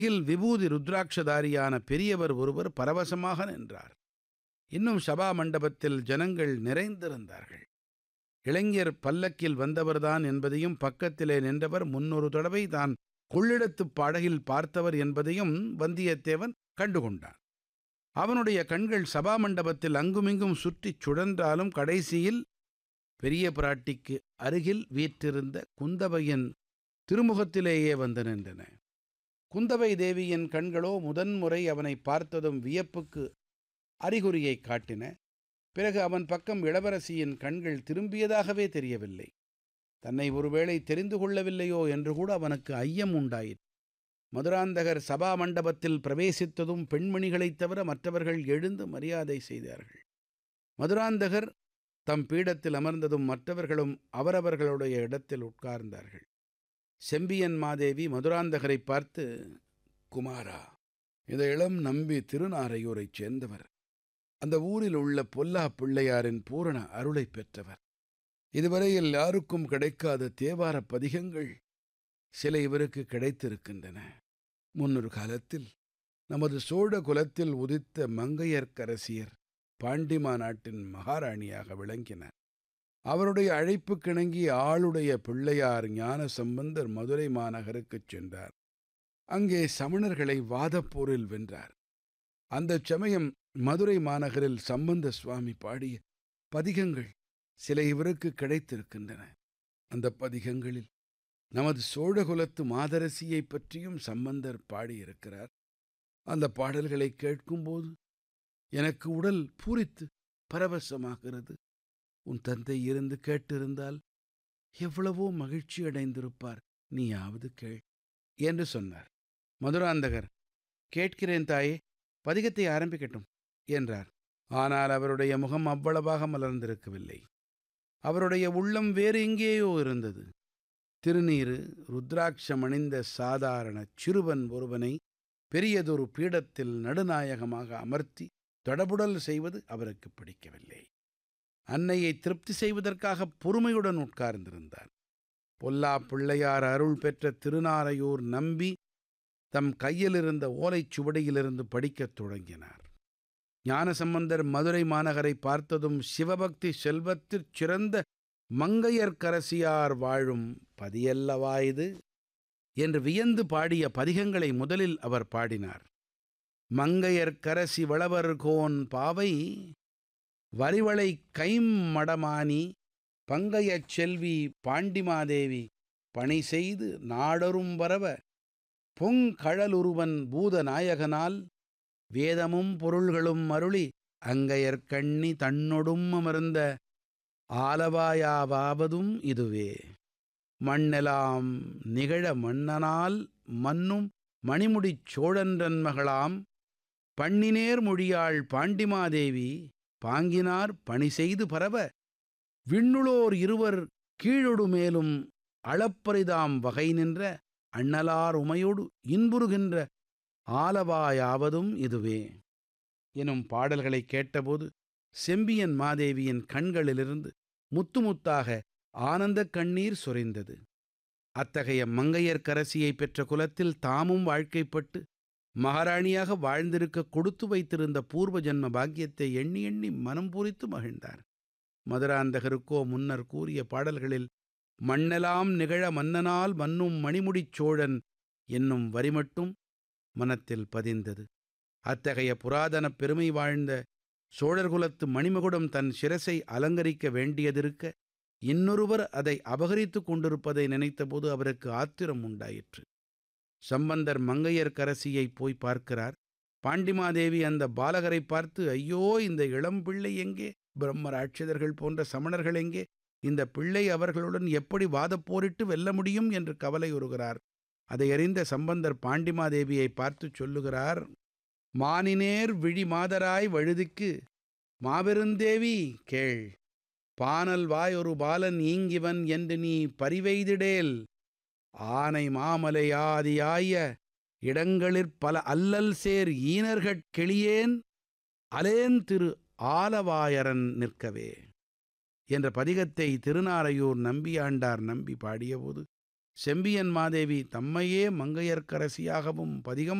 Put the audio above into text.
அருகில் விபூதி ருத்ராட்சதாரியான பெரியவர் ஒருவர் பரவசமாக நின்றார் இன்னும் சபா மண்டபத்தில் ஜனங்கள் நிறைந்திருந்தார்கள் இளைஞர் பல்லக்கில் வந்தவர்தான் என்பதையும் பக்கத்திலே நின்றவர் முன்னொரு தடவை தான் கொள்ளிடத்துப் படகில் பார்த்தவர் என்பதையும் வந்தியத்தேவன் கண்டுகொண்டான் அவனுடைய கண்கள் சபா மண்டபத்தில் அங்குமிங்கும் சுற்றிச் சுழன்றாலும் கடைசியில் பெரிய பிராட்டிக்கு அருகில் வீற்றிருந்த குந்தவையின் திருமுகத்திலேயே வந்து நின்றன குந்தவை தேவியின் கண்களோ முதன்முறை அவனை பார்த்ததும் வியப்புக்கு அறிகுறியை காட்டின பிறகு அவன் பக்கம் இளவரசியின் கண்கள் திரும்பியதாகவே தெரியவில்லை தன்னை ஒருவேளை தெரிந்து கொள்ளவில்லையோ என்று கூட அவனுக்கு ஐயம் உண்டாயிற்று மதுராந்தகர் சபா மண்டபத்தில் பிரவேசித்ததும் பெண்மணிகளைத் தவிர மற்றவர்கள் எழுந்து மரியாதை செய்தார்கள் மதுராந்தகர் தம் பீடத்தில் அமர்ந்ததும் மற்றவர்களும் அவரவர்களுடைய இடத்தில் உட்கார்ந்தார்கள் செம்பியன் மாதேவி மதுராந்தகரை பார்த்து குமாரா இந்த இளம் நம்பி திருநாரையூரைச் சேர்ந்தவர் அந்த ஊரில் உள்ள பொல்லா பிள்ளையாரின் பூரண அருளைப் பெற்றவர் இதுவரையில் யாருக்கும் கிடைக்காத தேவார பதிகங்கள் சில இவருக்கு கிடைத்திருக்கின்றன முன்னொரு காலத்தில் நமது சோழ குலத்தில் உதித்த மங்கையர்க்கரசியர் பாண்டிமா நாட்டின் மகாராணியாக விளங்கினார் அவருடைய அழைப்புக்கிணங்கி ஆளுடைய பிள்ளையார் ஞான சம்பந்தர் மதுரை மாநகருக்குச் சென்றார் அங்கே சமணர்களை வாதப்போரில் வென்றார் அந்தச் சமயம் மதுரை மாநகரில் சம்பந்த சுவாமி பாடிய பதிகங்கள் சில இவருக்கு கிடைத்திருக்கின்றன அந்த பதிகங்களில் நமது சோழகுலத்து மாதரசியைப் பற்றியும் சம்பந்தர் பாடியிருக்கிறார் அந்த பாடல்களை கேட்கும்போது எனக்கு உடல் பூரித்து பரவசமாகிறது உன் தந்தை இருந்து கேட்டிருந்தால் எவ்வளவோ மகிழ்ச்சி அடைந்திருப்பார் நீயாவது கேள் என்று சொன்னார் மதுராந்தகர் கேட்கிறேன் தாயே பதிகத்தை ஆரம்பிக்கட்டும் என்றார் ஆனால் அவருடைய முகம் அவ்வளவாக மலர்ந்திருக்கவில்லை அவருடைய உள்ளம் வேறு எங்கேயோ இருந்தது திருநீறு ருத்ராட்சமணிந்த சாதாரண சிறுவன் ஒருவனை பெரியதொரு பீடத்தில் நடுநாயகமாக அமர்த்தி தொடபுடல் செய்வது அவருக்கு பிடிக்கவில்லை அன்னையை திருப்தி செய்வதற்காக பொறுமையுடன் உட்கார்ந்திருந்தார் பொல்லா பிள்ளையார் அருள் பெற்ற திருநாரையூர் நம்பி தம் கையிலிருந்த ஓலைச் சுவடியிலிருந்து படிக்கத் தொடங்கினார் ஞானசம்பந்தர் மதுரை மாநகரை பார்த்ததும் சிவபக்தி செல்வத்திற் சிறந்த மங்கையர்க்கரசியார் வாழும் பதியல்லவா இது என்று வியந்து பாடிய பதிகங்களை முதலில் அவர் பாடினார் மங்கையர்க்கரசி வளவர்கோன் பாவை வரிவளை கைம் மடமானி பங்கையச் செல்வி பாண்டிமாதேவி பணி செய்து நாடரும் வரவ பொங்கழலுருவன் பூதநாயகனால் வேதமும் பொருள்களும் அருளி அங்கையர்கண்ணி தன்னொடும் அமர்ந்த ஆலவாயாவாவதும் இதுவே மண்ணெலாம் நிகழ மன்னனால் மன்னும் மணிமுடிச் சோழன்றன் மகளாம் பண்ணினேர் மொழியாள் பாண்டிமாதேவி பாங்கினார் பணி செய்து பரவ விண்ணுளோர் இருவர் கீழொடு மேலும் அளப்பரிதாம் வகை நின்ற அண்ணலார் உமையோடு இன்புறுகின்ற ஆலவாயாவதும் இதுவே எனும் பாடல்களை கேட்டபோது செம்பியன் மாதேவியின் கண்களிலிருந்து முத்து முத்தாக ஆனந்தக் கண்ணீர் சொரிந்தது அத்தகைய மங்கையர்க்கரசியை பெற்ற குலத்தில் தாமும் வாழ்க்கைப்பட்டு மகாராணியாக வாழ்ந்திருக்க கொடுத்து வைத்திருந்த பூர்வ ஜன்ம பாக்கியத்தை எண்ணி எண்ணி மனம் பூரித்து மகிழ்ந்தார் மதுராந்தகருக்கோ முன்னர் கூறிய பாடல்களில் மண்ணெலாம் நிகழ மன்னனால் மன்னும் மணிமுடிச் சோழன் என்னும் வரி மட்டும் மனத்தில் பதிந்தது அத்தகைய புராதனப் பெருமை வாழ்ந்த சோழர்குலத்து மணிமகுடம் தன் சிரசை அலங்கரிக்க வேண்டியதிருக்க இன்னொருவர் அதை அபகரித்துக் கொண்டிருப்பதை நினைத்தபோது அவருக்கு ஆத்திரம் உண்டாயிற்று சம்பந்தர் மங்கையர்க்கரசியை போய் பார்க்கிறார் பாண்டிமாதேவி அந்த பாலகரை பார்த்து ஐயோ இந்த இளம் பிள்ளை எங்கே பிரம்ம ராட்சதர்கள் போன்ற சமணர்கள் எங்கே இந்த பிள்ளை அவர்களுடன் எப்படி வாதப்போரிட்டு வெல்ல முடியும் என்று கவலையுறுகிறார் அதை அறிந்த சம்பந்தர் பாண்டிமாதேவியை பார்த்து சொல்லுகிறார் மானினேர் விழி மாதராய் வழுதிக்கு மாபெருந்தேவி கேள் பானல் வாய் ஒரு பாலன் ஈங்கிவன் என்று நீ பரிவெய்திடேல் ஆனை மாமலையாதியாய இடங்களிற் பல அல்லல் சேர் ஈனர்கட் கிளியேன் அலேன் திரு ஆலவாயரன் நிற்கவே என்ற பதிகத்தை திருநாரையூர் நம்பியாண்டார் நம்பி பாடியபோது செம்பியன் மாதேவி தம்மையே மங்கையர்க்கரசியாகவும் பதிகம்